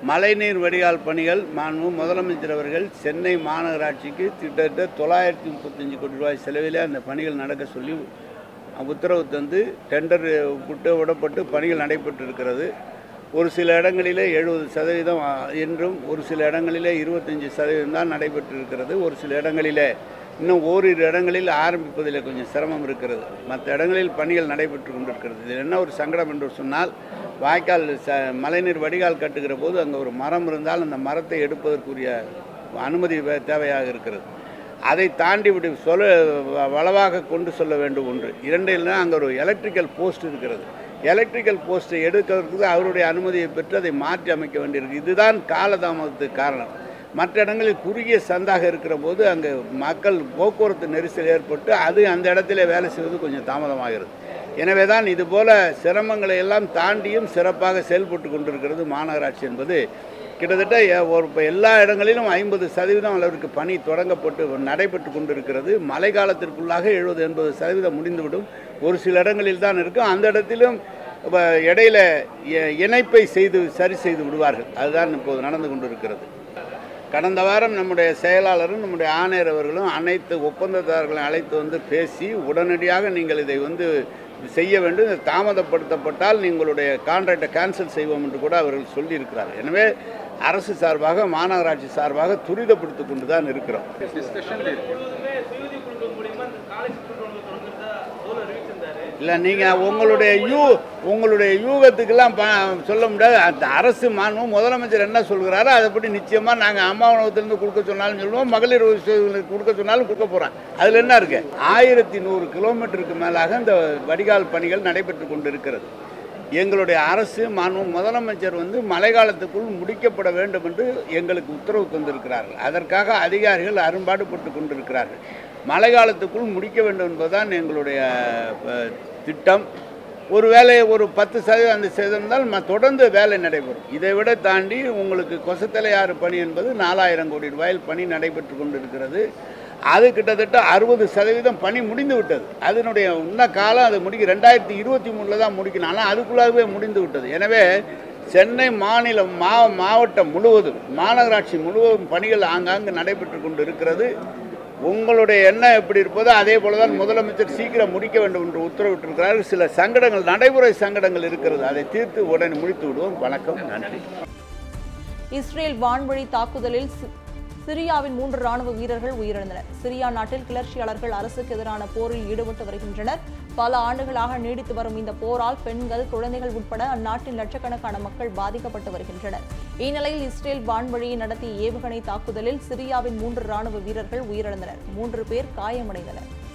மழைநீர் வடிகால் பணிகள் மாண்பு முதலமைச்சர் அவர்கள் சென்னை மாநகராட்சிக்கு கிட்டத்தட்ட தொள்ளாயிரத்தி முப்பத்தஞ்சு கோடி ரூபாய் செலவிலே அந்த பணிகள் நடக்க சொல்லி உத்தரவு தந்து டெண்டர் விட்டு விடப்பட்டு பணிகள் நடைபெற்று இருக்கிறது ஒரு சில இடங்களிலே எழுபது சதவீதம் ஆ, என்றும் ஒரு சில இடங்களிலே இருபத்தஞ்சி சதவீதம் தான் நடைபெற்று இருக்கிறது ஒரு சில இடங்களிலே இன்னும் ஓரிரு இடங்களில் ஆரம்பிப்பதில் கொஞ்சம் சிரமம் இருக்கிறது மற்ற இடங்களில் பணிகள் நடைபெற்று கொண்டிருக்கிறது இதில் என்ன ஒரு சங்கடம் என்று சொன்னால் வாய்க்கால் ச மழைநீர் வடிகால் கட்டுகிற போது அங்கே ஒரு மரம் இருந்தால் அந்த மரத்தை எடுப்பதற்குரிய அனுமதி வே- தேவையாக இருக்கிறது அதை தாண்டி விட்டு சொல்ல வ- வளவாக கொண்டு சொல்ல வேண்டும் ஒன்று இரண்டில் அங்கே ஒரு எலக்ட்ரிக்கல் போஸ்ட் இருக்கிறது எலக்ட்ரிக்கல் போஸ்ட்டை எடுக்கிறதுக்கு அவருடைய அனுமதியை பெற்று அதை மாற்றி அமைக்க வேண்டியிருக்கு இதுதான் காலதாமதத்துக்கு காரணம் மற்ற இடங்களில் குறுகிய சந்தாக இருக்கிற போது அங்கே மக்கள் போக்குவரத்து நெரிசல் ஏற்பட்டு அது அந்த இடத்துல வேலை செய்வது கொஞ்சம் தாமதமாகிறது எனவே தான் இதுபோல சிரமங்களை எல்லாம் தாண்டியும் சிறப்பாக செயல்பட்டு கொண்டிருக்கிறது மாநகராட்சி என்பது கிட்டத்தட்ட எ- ஒரு இப்போ எல்லா இடங்களிலும் ஐம்பது சதவீதம் அளவிற்கு பணி தொடங்கப்பட்டு நடைபெற்று கொண்டிருக்கிறது மழை காலத்திற்குள்ளாக எழுபது எண்பது சதவீதம் முடிந்துவிடும் ஒரு சில இடங்களில் தான் இருக்கும் அந்த இடத்திலும் இப்ப இடையில இ- இணைப்பை செய்து சரி செய்து விடுவார்கள் அதுதான் இப்போது நடந்து கொண்டிருக்கிறது கடந்த வாரம் நம்முடைய செயலாளரும் நம்முடைய ஆணையர் அவர்களும் அனைத்து ஒப்பந்ததாரர்களையும் அழைத்து வந்து பேசி உடனடியாக நீங்கள் இதை வந்து செய்ய வேண்டும் இது தாமதப்படுத்தப்பட்டால் நீங்களுடைய கான்ட்ராக்டை கேன்சல் செய்வோம் என்று கூட அவர்கள் சொல்லியிருக்கிறார்கள் எனவே அரசு சார்பாக மாநகராட்சி சார்பாக துரிதப்படுத்தி கொண்டு தான் இருக்கிறோம் டிஸ்கஷன்ல இருக்கு எப்பொழுதுமே சுயதி குழுக்கள் மூலியமா இந்த காலை சுற்றுலாவை தொடங்குறதா தோல் அறிவிச்சிருந்தாரு இல்லை நீங்கள் உங்களுடைய யூ உங்களுடைய யூகத்துக்கெல்லாம் ப சொல்ல முடியாது அந்த அரசு மாண்பும் முதலமைச்சர் என்ன சொல்கிறாரோ அதைப்படி நிச்சயமாக நாங்கள் அம்மா உணவகத்திலேருந்து கொடுக்க சொன்னாலும் சொல்லுவோம் மகளிர் உதவித்தொகைகளுக்கு கொடுக்க சொன்னாலும் கொடுக்க போகிறோம் அதில் என்ன இருக்குது ஆயிரத்தி நூறு கிலோமீட்டருக்கு மேலாக இந்த வடிகால் பணிகள் நடைபெற்று கொண்டு இருக்கிறது எங்களுடைய அரசு மாண்பு முதலமைச்சர் வந்து மழை காலத்துக்குள் முடிக்கப்பட வேண்டும் என்று எங்களுக்கு உத்தரவு தந்திருக்கிறார்கள் அதற்காக அதிகாரிகள் அரும்பாடுபட்டு கொண்டிருக்கிறார்கள் மழை காலத்துக்குள் முடிக்க வேண்டும் என்பதுதான் எங்களுடைய அஹ், திட்டம் ஒரு வேலை ஒரு பத்து சதவீதம் அந்த செய்திருந்தால் ம- தொடர்ந்து வேலை நடைபெறும் இதை விட தாண்டி உங்களுக்கு கொசத்தலையாறு பணி என்பது நாலாயிரம் கோடி ரூபாயில் பணி நடைபெற்று கொண்டிருக்கிறது அது கிட்டத்தட்ட அறுபது சதவீதம் பணி முடிந்து விட்டது அதனுடைய இன்ன காலம் அது முடிக்க ரெண்டாயிரத்தி இருபத்தி மூணில் தான் முடிக்கணும் ஆனால் அதுக்குள்ளாகவே முடிந்து விட்டது எனவே சென்னை மாநிலம் மா மாவட்டம் முழுவதும் மாநகராட்சி முழுவதும் பணிகள் ஆங்காங்கு நடைபெற்று கொண்டு இருக்கிறது உங்களுடைய எண்ணம் எப்படி இருப்பதோ அதே போல தான் முதலமைச்சர் சீக்கிரம் முடிக்க வேண்டும் என்று உத்தரவிட்டிருக்கிறார் சில சங்கடங்கள் நடைமுறை சங்கடங்கள் இருக்கிறது அதை தீர்த்து உடனே முடித்து விடுவோம் வணக்கம் நன்றி இஸ்ரேல் வான்வழி தாக்குதலில் சி- சிரியாவின் மூன்று ராணுவ வீரர்கள் உயிரிழந்தனர் சிரியா நாட்டில் கிளர்ச்சியாளர்கள் அரசுக்கு எதிரான போரில் ஈடுபட்டு வருகின்றனர் பல ஆண்டுகளாக நீடித்து வரும் இந்த போரால் பெண்கள் குழந்தைகள் உட்பட அந்நாட்டின் லட்சக்கணக்கான மக்கள் பாதிக்கப்பட்டு வருகின்றனர் இந்நிலையில் இஸ்ரேல் வான்வழியை நடத்திய ஏவுகணை தாக்குதலில் சிரியாவின் மூன்று ராணுவ வீரர்கள் உயிரிழந்தனர் மூன்று பேர் காயமடைந்தனர்